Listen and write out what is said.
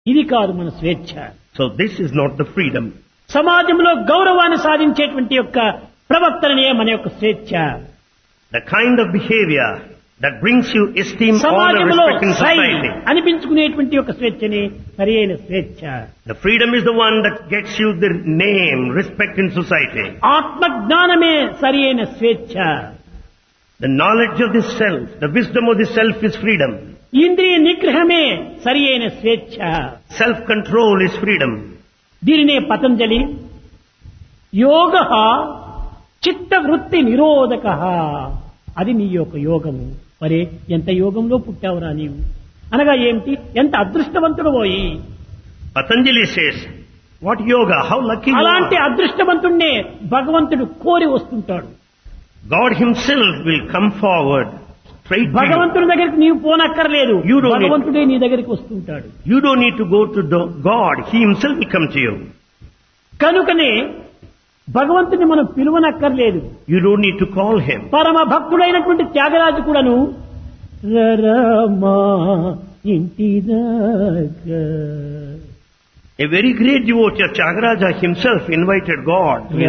ఇది కాదు మన స్వేచ్ఛ So this is not the freedom. సమాజంలో గౌరవాన్ని సాధించేటువంటి యొక్క ప్రవర్తననే మన యొక్క స్వేచ్ఛ The kind of behavior that brings you esteem, honor, సమాజంలో respect in సై society. అనిపించుకునేటువంటి యొక్క స్వేచ్ఛని సరైన స్వేచ్ఛ The freedom is the one that gets you the name, respect in society. ఆత్మజ్ఞానమే సరైన స్వేచ్ఛ The knowledge of the self, the wisdom of the self is freedom. ఇంద్రియ నిగ్రహమే సరియైన స్వేచ్ఛ Self-control is freedom. దీనినే పతంజలి యోగ చిత్తవృత్తి నిరోధక అది నీ యొక్క యోగము మరే ఎంత యోగంలో పుట్టావురా నీవు అనగా ఏమిటి ఎంత అదృష్టవంతుడు పోయి Patanjali says, what yoga, how lucky you అలాంటి are. అదృష్టవంతుణ్ణే భగవంతుడు కోరి వస్తుంటాడు God himself will come forward straight to you. భగవంతుడి దగ్గరికి నీవు పోనక్కర్లేదు You don't need- భగవంతుడే నీ దగ్గరికి వస్తుంటాడు You don't need to go to the God, he himself will come to you. కనుకనే భగవంతుని మనం పిలువనక్కర్లేదు You don't need to call him. పరమ భక్తుడైనటువంటి త్యాగరాజు కూడాను రరమా ఇంటి దాకా A very great devotee, Tyagaraja himself invited God.